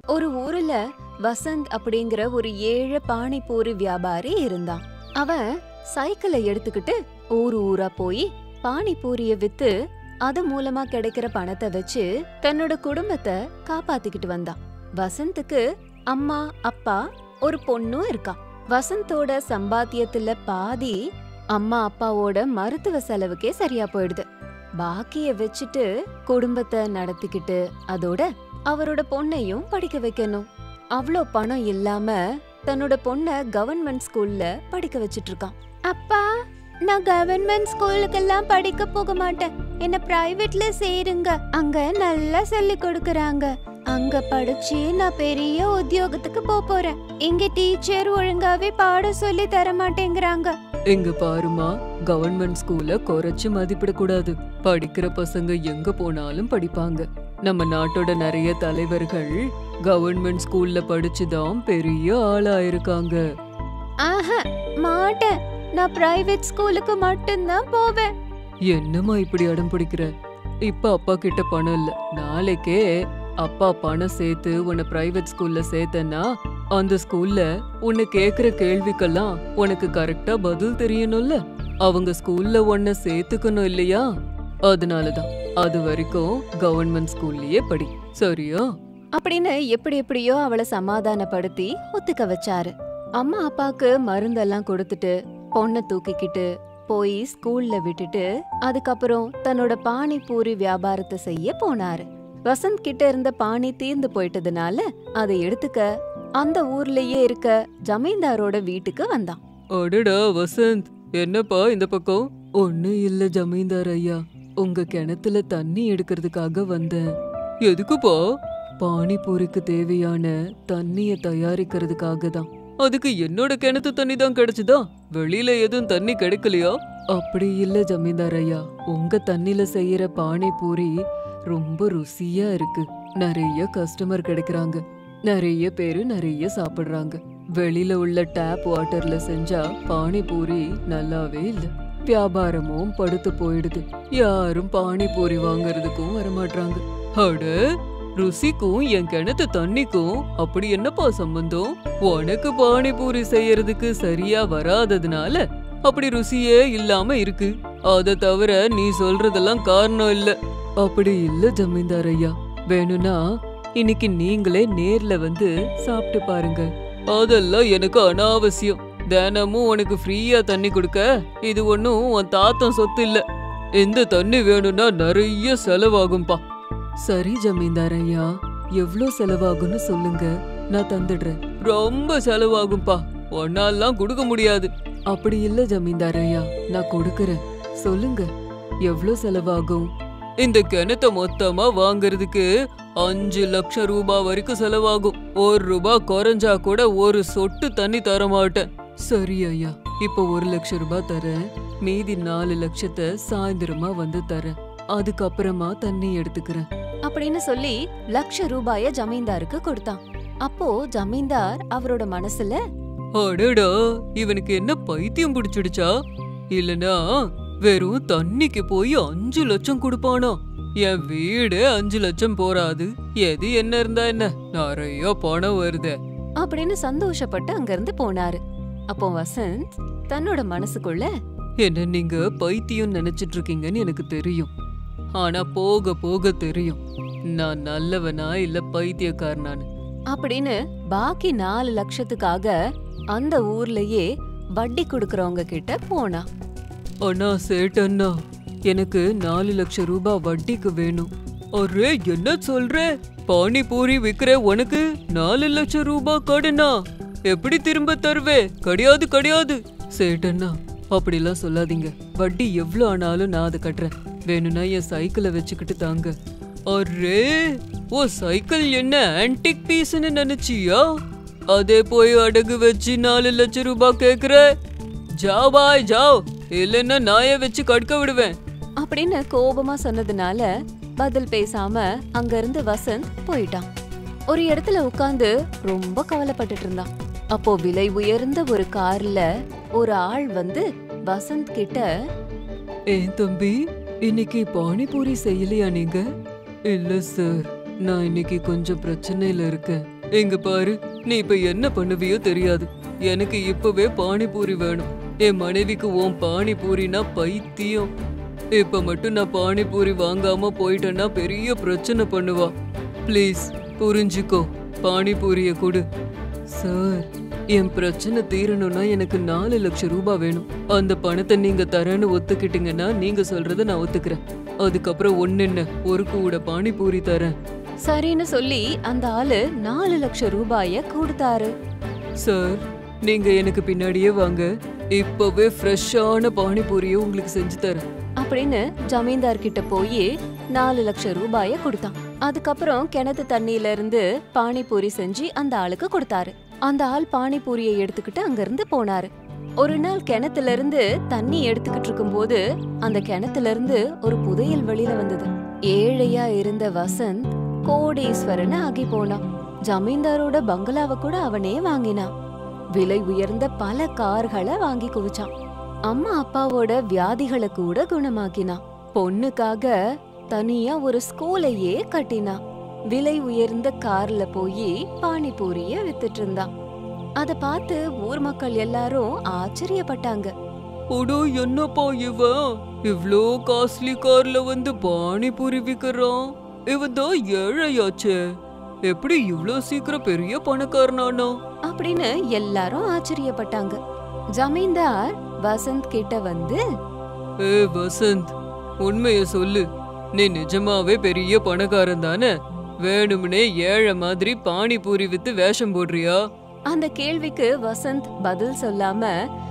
ஒரு ஊர்ல வசந்த் அப்படிங்கிற ஒரு ஏழை பானிபூரி வியாபாரி இருந்தான் அவன் சைக்கிளை எடுத்துக்கிட்டு ஊரு ஊரா போய் பானிபூரிய வித்து அது மூலமா கிடைக்கிற பணத்தை வச்சு தன்னோட குடும்பத்தை காப்பாத்திக்கிட்டு வந்தான் வசந்துக்கு அம்மா அப்பா ஒரு பொண்ணும் இருக்கா வசந்தோட சம்பாத்தியத்துல பாதி அம்மா அப்பாவோட மருத்துவ செலவுக்கே சரியா போயிடுது பாக்கிய வச்சுட்டு குடும்பத்தை நடத்திக்கிட்டு அதோட அவரோட பொண்ணையும் படிக்க வைக்கணும் அவ்ளோ பணம் இல்லாம தன்னோட பொண்ண கவர்மெண்ட் ஸ்கூல்ல படிக்க வச்சிட்டு இருக்கான் அப்பா நான் கவர்மெண்ட் ஸ்கூலுக்கெல்லாம் படிக்க போக மாட்டேன் என்ன பிரைவேட்ல சேருங்க அங்க நல்லா சொல்லி கொடுக்கறாங்க அங்க படிச்சு நான் பெரிய உத்தியோகத்துக்கு போப் போறேன் இங்க டீச்சர் ஒழுங்காவே பாடம் சொல்லி தர மாட்டேங்கிறாங்க இங்க பாருமா கவர்மெண்ட் ஸ்கூல்ல குறைச்சு மதிப்பிடக்கூடாது படிக்கிற பசங்க எங்க போனாலும் படிப்பாங்க நம்ம நாட்டோட நிறைய தலைவர்கள் கவர்மெண்ட் ஸ்கூல்ல படிச்சுதான் பெரிய ஆளாயிருக்காங்க ஆஹா மாட்டேன் நான் பிரைவேட் ஸ்கூலுக்கு மட்டும்தான் போவேன் என்னம்மா இப்படி அடம் பிடிக்கிற இப்ப அப்பா கிட்ட பணம் இல்ல நாளைக்கே அப்பா பணம் சேர்த்து உன்னை பிரைவேட் ஸ்கூல்ல சேர்த்தனா அந்த ஸ்கூல்ல உன்னை கேக்குற கேள்விக்கெல்லாம் உனக்கு கரெக்டா பதில் தெரியணும்ல அவங்க ஸ்கூல்ல உன்னை சேர்த்துக்கணும் இல்லையா அதனாலதான் அது வரைக்கும் கவர்மெண்ட் ஸ்கூல்லயே படி சரியா அப்படின்னு எப்படி எப்படியோ அவளை சமாதானப்படுத்தி ஒத்துக்க வச்சாரு அம்மா அப்பாக்கு மருந்தெல்லாம் கொடுத்துட்டு பொண்ணை தூக்கிக்கிட்டு போய் ஸ்கூல்ல விட்டுட்டு அதுக்கப்புறம் தன்னோட பானிபூரி வியாபாரத்தை செய்ய போனாரு வசந்த் கிட்ட இருந்த பானி தீர்ந்து போயிட்டதுனால அதை எடுத்துக்க அந்த ஊர்லயே இருக்க ஜமீன்தாரோட வீட்டுக்கு வந்தான் அடடா வசந்த் என்னப்பா இந்த பக்கம் ஒண்ணு இல்ல ஜமீன்தார் ஐயா உங்க கிணத்துல தண்ணி எடுக்கிறதுக்காக வந்தேன் எதுக்குப்பா பானிபூரிக்கு தேவையான தண்ணிய தயாரிக்கிறதுக்காக தான் அதுக்கு என்னோட கிணத்து தண்ணி தான் கிடைச்சுதா வெளியில எதுவும் தண்ணி கிடைக்கலையா அப்படி இல்ல ஜமீன்தார் ஐயா உங்க தண்ணில செய்யற பானிபூரி ரொம்ப ருசியா இருக்கு நிறைய கஸ்டமர் கிடைக்கறாங்க நிறைய பேரு நிறைய சாப்பிடுறாங்க வெளியில உள்ள டேப் வாட்டர்ல செஞ்சா பானிபூரி நல்லாவே இல்ல வியாபாரமும் படுத்து போயிடுது யாரும் பானிபூரி வாங்குறதுக்கும் வரமாட்டாங்க அட ருசிக்கும் என் கிணத்து தண்ணிக்கும் அப்படி என்னப்பா சம்பந்தம் உனக்கு பானிபூரி செய்யறதுக்கு சரியா வராததுனால அப்படி ருசியே இல்லாம இருக்கு அத தவிர நீ சொல்றதெல்லாம் காரணம் இல்ல அப்படி இல்ல ஜமீன்தார் ஐயா வேணும்னா இன்னைக்கு நீங்களே நேர்ல வந்து சாப்பிட்டு பாருங்க அதெல்லாம் எனக்கு அனாவசியம் தினமும் உனக்கு ஃப்ரீயா தண்ணி கொடுக்க இது ஒன்றும் உன் தாத்தன் சொத்து இல்ல இந்த தண்ணி வேணும்னா நிறைய செலவாகும்பா சரி ஜமீன்தார் ஐயா எவ்வளோ செலவாகும்னு சொல்லுங்க நான் தந்துடுறேன் ரொம்ப செலவாகும்பா ஒன்னாலாம் கொடுக்க முடியாது அப்படி இல்ல ஜமீன்தார் ஐயா நான் கொடுக்கறேன் சொல்லுங்க எவ்வளோ செலவாகும் இந்த கிணத்த மொத்தமா வாங்குறதுக்கு அஞ்சு லட்சம் ரூபாய் வரைக்கும் செலவாகும் ஒரு ரூபாய் குறைஞ்சா கூட ஒரு சொட்டு தண்ணி தர மாட்டேன் சரி ஐயா இப்போ ஒரு லட்சம் ரூபாய் தரேன் மீதி நாலு லட்சத்தை சாயந்தரமா வந்து தரேன் அதுக்கப்புறமா தண்ணி எடுத்துக்கிறேன் அப்படின்னு சொல்லி லட்ச ரூபாய ஜமீன்தாருக்கு கொடுத்தான் அப்போ ஜமீன்தார் அவரோட மனசுல அடடா இவனுக்கு என்ன பைத்தியம் பிடிச்சிடுச்சா இல்லனா வெறும் தண்ணிக்கு போய் அஞ்சு லட்சம் கொடுப்பானா என் வீடு அஞ்சு லட்சம் போறாது எது என்ன இருந்தா என்ன நிறைய பணம் வருதே அப்படின்னு சந்தோஷப்பட்டு அங்கிருந்து போனாரு அப்போ வசந்த் தன்னோட மனசுக்குள்ள என்ன நீங்க பைத்தியம் நினைச்சிட்டு இருக்கீங்கன்னு எனக்கு தெரியும் ஆனா போக போக தெரியும் நான் நல்லவனா இல்ல பைத்தியக்காரனான்னு அப்படின்னு பாக்கி நாலு லட்சத்துக்காக அந்த ஊர்லயே வட்டி கொடுக்கறவங்க கிட்ட போனா அண்ணா சேட்டண்ணா எனக்கு நாலு லட்சம் ரூபாய் வட்டிக்கு வேணும் அரே என்ன சொல்ற பானிபூரி விக்கிற உனக்கு நாலு லட்சம் ரூபாய் கடனா எப்படி திரும்ப தருவே கிடையாது கிடையாது சேட்டண்ணா அப்படிலாம் சொல்லாதீங்க வட்டி எவ்வளவு ஆனாலும் நான் அதை கட்டுறேன் வேணும்னா என் சைக்கிளை வச்சுக்கிட்டு தாங்க அரே ஓ சைக்கிள் என்ன ஆன்டிக் பீஸ்னு நினைச்சியா அதே போய் அடகு வச்சு நாலு லட்சம் ரூபாய் கேக்குற ஜாவ் பாய் ஜாவ் இல்லைன்னா நாயை வச்சு கடுக்க விடுவேன் அப்படின்னு கோபமா சொன்னதுனால பதில் பேசாம அங்க இருந்து வசந்த் போயிட்டான் ஒரு இடத்துல உட்கார்ந்து ரொம்ப கவலைப்பட்டுட்டு இருந்தான் அப்போ விலை உயர்ந்த ஒரு கார்ல ஒரு ஆள் வந்து வசந்த் கிட்ட ஏன் தம்பி இன்னைக்கு பானிபூரி செய்யலையா நீங்க இல்ல சார் நான் இன்னைக்கு கொஞ்சம் பிரச்சனையில இருக்கேன் இங்க பாரு நீ இப்ப என்ன பண்ணுவியோ தெரியாது எனக்கு இப்பவே பானிபூரி வேணும் என் மனைவிக்கு உன் பானிபூரினா பைத்தியம் இப்ப மட்டும் நான் பானிபூரி வாங்காம போயிட்டேன்னா பெரிய பிரச்சனை பண்ணுவா ப்ளீஸ் புரிஞ்சுக்கோ பானிபூரிய கொடு சார் என் பிரச்சனை தீரணும்னா எனக்கு நாலு லட்சம் ரூபாய் வேணும் அந்த பணத்தை நீங்க தரேன்னு ஒத்துக்கிட்டீங்கன்னா நீங்க சொல்றத நான் ஒத்துக்கிறேன் அதுக்கப்புறம் ஒன்னு என்ன ஒரு கூட பானிபூரி தரேன் சரின்னு சொல்லி அந்த ஆளு நாலு லட்சம் ரூபாய கொடுத்தாரு சார் நீங்க எனக்கு பின்னாடியே வாங்க இப்பவே ஃப்ரெஷ்ஷான பானிபூரியை உங்களுக்கு செஞ்சு தரேன் அப்படின்னு ஜமீன்தார் கிட்ட போய் நாலு லட்சம் ரூபாய கொடுத்தான் அதுக்கப்புறம் கிணத்து தண்ணியில இருந்து பானிபூரி செஞ்சு அந்த ஆளுக்கு கொடுத்தாரு அந்த ஆள் பானிபூரியை எடுத்துக்கிட்டு அங்கிருந்து போனாரு ஒரு நாள் கிணத்துல இருந்து தண்ணி எடுத்துக்கிட்டு இருக்கும்போது அந்த கிணத்துல இருந்து ஒரு புதையல் வெளியில வந்தது ஏழையா இருந்த வசந்த் கோடீஸ்வரன் ஆகி போனான் ஜமீன்தாரோட பங்களாவை கூட அவனே வாங்கினான் விலை உயர்ந்த பல கார்களை வாங்கி குவிச்சான் அம்மா அப்பாவோட வியாதிகளை கூட குணமாக்கினான் பொண்ணுக்காக தனியா ஒரு ஸ்கூலையே கட்டினா விலை உயர்ந்த கார்ல போய் பானிபூரிய வித்துட்டு இருந்தான் அத பார்த்து ஊர் மக்கள் எல்லாரும் ஆச்சரியப்பட்டாங்க அடோ என்னப்பா இவன் இவ்ளோ காஸ்ட்லி கார்ல வந்து பானிபூரி விக்கிறான் இவன் தான் ஏழையாச்சே எப்படி இவ்ளோ சீக்கிரம் பெரிய பணக்காரனானா அப்படின்னு எல்லாரும் ஆச்சரியப்பட்டாங்க ஜமீன்தார் வசந்த் கிட்ட வந்து ஏ வசந்த் உண்மைய சொல்லு நீ நிஜமாவே பெரிய பணக்காரன் தானே வேணும்னே ஏழை மாதிரி பானிபூரி வித்து வேஷம் போடுறியா அந்த கேள்விக்கு வசந்த் பதில் சொல்லாம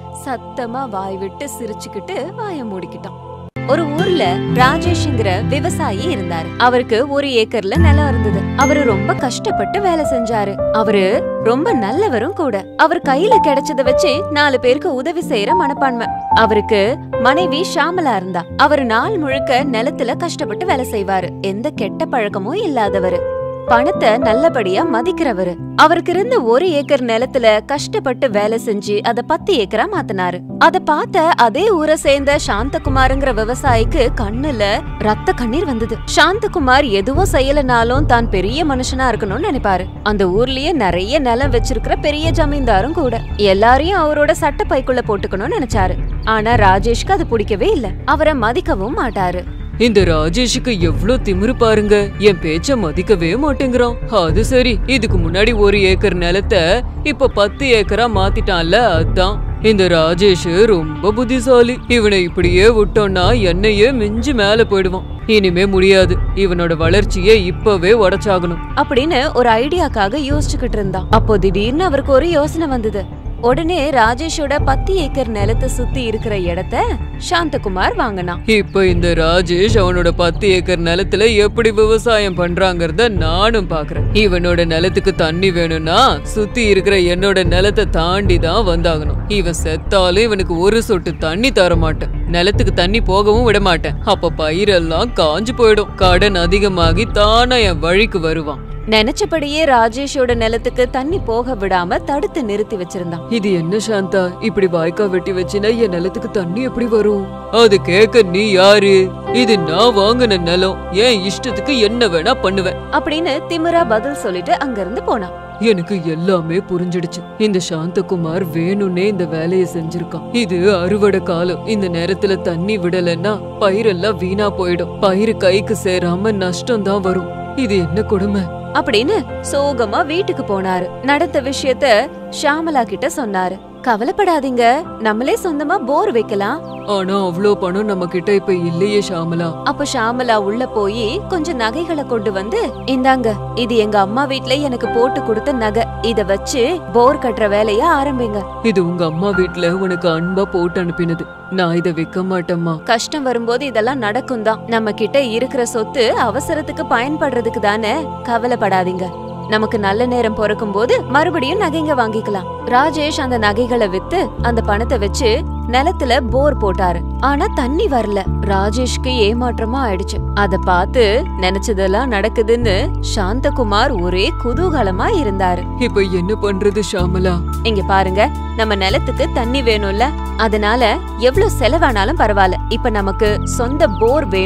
சத்தமா வாய் விட்டு சிரிச்சுக்கிட்டு வாய மூடிக்கிட்டான் ஒரு ஊர்ல ராஜேஷ்ங்கிற விவசாயி இருந்தாரு அவருக்கு ஒரு ஏக்கர்ல நிலம் இருந்தது அவரு ரொம்ப கஷ்டப்பட்டு வேலை செஞ்சாரு அவரு ரொம்ப நல்லவரும் கூட அவர் கையில கிடைச்சத வச்சு நாலு பேருக்கு உதவி செய்யற மனப்பான்மை அவருக்கு மனைவி ஷாமலா இருந்தா அவரு நாள் முழுக்க நிலத்துல கஷ்டப்பட்டு வேலை செய்வாரு எந்த கெட்ட பழக்கமும் இல்லாதவரு பணத்தை நல்லபடியா மதிக்கிறவரு அவருக்கு இருந்த ஒரு ஏக்கர் நிலத்துல கஷ்டப்பட்டு வேலை செஞ்சு அத பத்து ஏக்கரா மாத்தினாரு அத பார்த்த அதே ஊரை சேர்ந்த சாந்தகுமாருங்கிற விவசாயிக்கு கண்ணுல ரத்த கண்ணீர் வந்தது சாந்தகுமார் எதுவும் செய்யலனாலும் தான் பெரிய மனுஷனா இருக்கணும்னு நினைப்பாரு அந்த ஊர்லயே நிறைய நிலம் வச்சிருக்கிற பெரிய ஜமீன்தாரும் கூட எல்லாரையும் அவரோட சட்ட பைக்குள்ள போட்டுக்கணும்னு நினைச்சாரு ஆனா ராஜேஷ்க்கு அது பிடிக்கவே இல்ல அவரை மதிக்கவும் மாட்டாரு இந்த ராஜேஷுக்கு எவ்ளோ திமிரு பாருங்க என் பேச்ச மதிக்கவே மாட்டேங்கிறான் அது சரி இதுக்கு முன்னாடி ஒரு ஏக்கர் நிலத்தை இப்ப பத்து ஏக்கரா மாத்திட்டான்ல அதான் இந்த ராஜேஷ் ரொம்ப புத்திசாலி இவனை இப்படியே விட்டோம்னா என்னையே மிஞ்சி மேல போயிடுவான் இனிமே முடியாது இவனோட வளர்ச்சியை இப்பவே உடைச்சாகணும் அப்படின்னு ஒரு ஐடியாக்காக யோசிச்சுக்கிட்டு இருந்தான் அப்போ திடீர்னு அவருக்கு ஒரு யோசனை வந்தது உடனே ராஜேஷோட பத்து ஏக்கர் நிலத்தை சுத்தி இருக்கிற இடத்த சாந்தகுமார் வாங்கினான் இப்ப இந்த ராஜேஷ் அவனோட பத்து ஏக்கர் நிலத்துல எப்படி விவசாயம் பண்றாங்கறத நானும் பாக்குறேன் இவனோட நிலத்துக்கு தண்ணி வேணும்னா சுத்தி இருக்கிற என்னோட நிலத்தை தாண்டி தான் வந்தாகணும் இவன் செத்தாலும் இவனுக்கு ஒரு சொட்டு தண்ணி தர மாட்டேன் நிலத்துக்கு தண்ணி போகவும் விட மாட்டேன் அப்ப பயிரெல்லாம் காஞ்சு போயிடும் கடன் அதிகமாகி தானா என் வழிக்கு வருவான் நினைச்சபடியே ராஜேஷோட நிலத்துக்கு தண்ணி போக விடாம தடுத்து நிறுத்தி வச்சிருந்தான் இது என்ன சாந்தா இப்படி வாய்க்கா வெட்டி வச்சினா என் நிலத்துக்கு தண்ணி எப்படி வரும் அது கேக்க நீ யாரு இது நான் வாங்கின நிலம் என் இஷ்டத்துக்கு என்ன வேணா பண்ணுவேன் அப்படின்னு திமிரா பதில் சொல்லிட்டு அங்கிருந்து போனான் எனக்கு எல்லாமே புரிஞ்சிடுச்சு இந்த சாந்தகுமார் வேணும்னே இந்த வேலையை செஞ்சிருக்கான் இது அறுவடை காலம் இந்த நேரத்துல தண்ணி விடலன்னா பயிரெல்லாம் வீணா போயிடும் பயிர் கைக்கு சேராம நஷ்டம் தான் வரும் இது என்ன கொடுமை அப்படின்னு சோகமா வீட்டுக்கு போனாரு நடந்த விஷயத்த ஷாமலா கிட்ட சொன்னாரு கவலைப்படாதீங்க நம்மளே சொந்தமா போர் வைக்கலாம் ஆனா அவ்ளோ பணம் நம்ம கிட்ட இப்ப இல்லையே ஷாமலா அப்ப ஷாமலா உள்ள போய் கொஞ்சம் நகைகளை கொண்டு வந்து இந்தாங்க இது எங்க அம்மா வீட்ல எனக்கு போட்டு கொடுத்த நகை இத வச்சு போர் கட்டுற வேலைய ஆரம்பிங்க இது உங்க அம்மா வீட்ல உனக்கு அன்பா போட்டு அனுப்பினது நான் இத விற்க மாட்டேம்மா கஷ்டம் வரும்போது இதெல்லாம் நடக்கும் தான் நம்ம கிட்ட இருக்கிற சொத்து அவசரத்துக்கு பயன்படுறதுக்கு தானே கவலைப்படாதீங்க நமக்கு நல்ல நேரம் பிறக்கும் போது மறுபடியும் நகைங்க வாங்கிக்கலாம் ராஜேஷ் அந்த நகைகளை வித்து அந்த பணத்தை வச்சு நிலத்துல போர் போட்டாரு ஆனா தண்ணி வரல ராஜேஷ்க்கு ஏமாற்றமா ஆயிடுச்சு அத பார்த்து நினைச்சதெல்லாம் நடக்குதுன்னு சாந்தகுமார் ஒரே குதூகலமா இருந்தாரு இப்ப என்ன பண்றது ஷாமலா இங்க பாருங்க நம்ம நிலத்துக்கு தண்ணி வேணும்ல அதனால எவ்வளவு செலவானாலும் பரவாயில்ல இப்ப நமக்கு சொந்த போர் வேணும்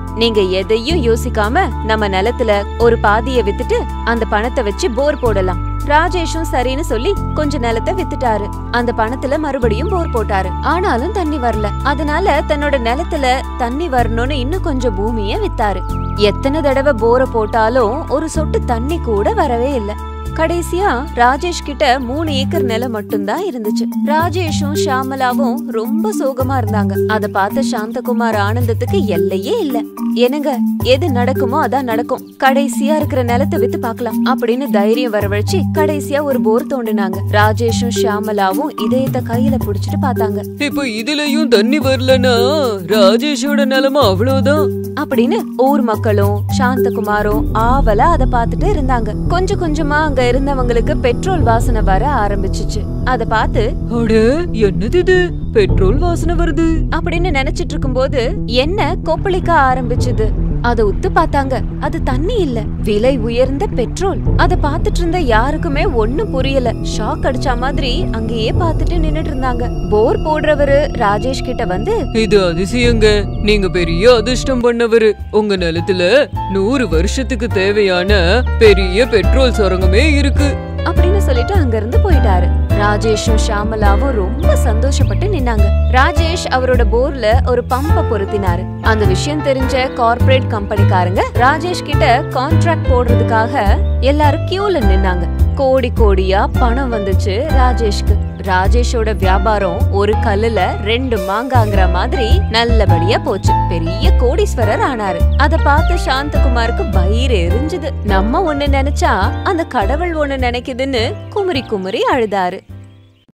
நீங்க எதையும் யோசிக்காம நம்ம நிலத்துல ஒரு பாதிய வித்துட்டு அந்த பணத்தை வச்சு போர் போடலாம் ராஜேஷும் சரின்னு சொல்லி கொஞ்ச நிலத்தை வித்துட்டாரு அந்த பணத்துல மறுபடியும் போர் போட்டாரு ஆனாலும் தண்ணி வரல அதனால தன்னோட நிலத்துல தண்ணி வரணும்னு இன்னும் கொஞ்சம் பூமிய வித்தாரு எத்தனை தடவை போரை போட்டாலும் ஒரு சொட்டு தண்ணி கூட வரவே இல்ல கடைசியா ராஜேஷ் கிட்ட மூணு ஏக்கர் நிலம் மட்டும்தான் இருந்துச்சு ராஜேஷும் ஷாமலாவும் ரொம்ப சோகமா இருந்தாங்க அத பார்த்த சாந்தகுமார் ஆனந்தத்துக்கு எல்லையே இல்ல என்னங்க எது நடக்குமோ அதான் நடக்கும் கடைசியா இருக்கிற நிலத்தை வித்து பார்க்கலாம் அப்படின்னு தைரியம் வரவழைச்சு கடைசியா ஒரு போர் தோண்டினாங்க ராஜேஷும் ஷாமலாவும் இதயத்தை கையில புடிச்சிட்டு பார்த்தாங்க இப்ப இதுலயும் தண்ணி வரலனா ராஜேஷோட நிலைமை அவ்வளவுதான் அப்படின்னு ஊர் மக்களும் சாந்தகுமாரும் ஆவலா அத பார்த்துட்டு இருந்தாங்க கொஞ்சம் கொஞ்சமா அங்க இருந்தவங்களுக்கு பெட்ரோல் வாசனை வர ஆரம்பிச்சுச்சு அத பார்த்து அட என்னது இது பெட்ரோல் வாசனை வருது அப்படின்னு நினைச்சிட்டு இருக்கும்போது என்ன கொப்பளிக்க ஆரம்பிச்சது அத உத்து பார்த்தாங்க அது தண்ணி இல்ல விலை உயர்ந்த பெட்ரோல் அத பார்த்துட்டு இருந்த யாருக்குமே ஒண்ணும் புரியல ஷாக் அடிச்ச மாதிரி அங்கேயே பார்த்துட்டு நின்னுட்டு இருந்தாங்க போர் போடுறவரு ராஜேஷ் கிட்ட வந்து இது அதிசயங்க நீங்க பெரிய அதிர்ஷ்டம் பண்ணவரு உங்க நிலத்துல நூறு வருஷத்துக்கு தேவையான பெரிய பெட்ரோல் சுரங்கமே இருக்கு அப்படின்னு சொல்லிட்டு அங்க இருந்து போயிட்டாரு ராஜேஷும் ஷாமலாவும் ரொம்ப சந்தோஷப்பட்டு நின்னாங்க ராஜேஷ் அவரோட போர்ல ஒரு பம்ப பொருத்தினாரு அந்த விஷயம் தெரிஞ்ச கார்ப்பரேட் கம்பெனிக்காரங்க ராஜேஷ் கிட்ட கான்ட்ராக்ட் போடுறதுக்காக எல்லாரும் கியூல நின்னாங்க கோடி கோடியா பணம் வந்துச்சு ராஜேஷ்க்கு ராஜேஷோட வியாபாரம் ஒரு கல்லுல ரெண்டு மாங்காங்கிற மாதிரி நல்லபடியா போச்சு பெரிய கோடீஸ்வரர் ஆனாரு அத பார்த்து சாந்தகுமாருக்கு வயிறு எரிஞ்சுது நம்ம ஒண்ணு நினைச்சா அந்த கடவுள் ஒண்ணு நினைக்குதுன்னு குமுறி குமுறி அழுதாரு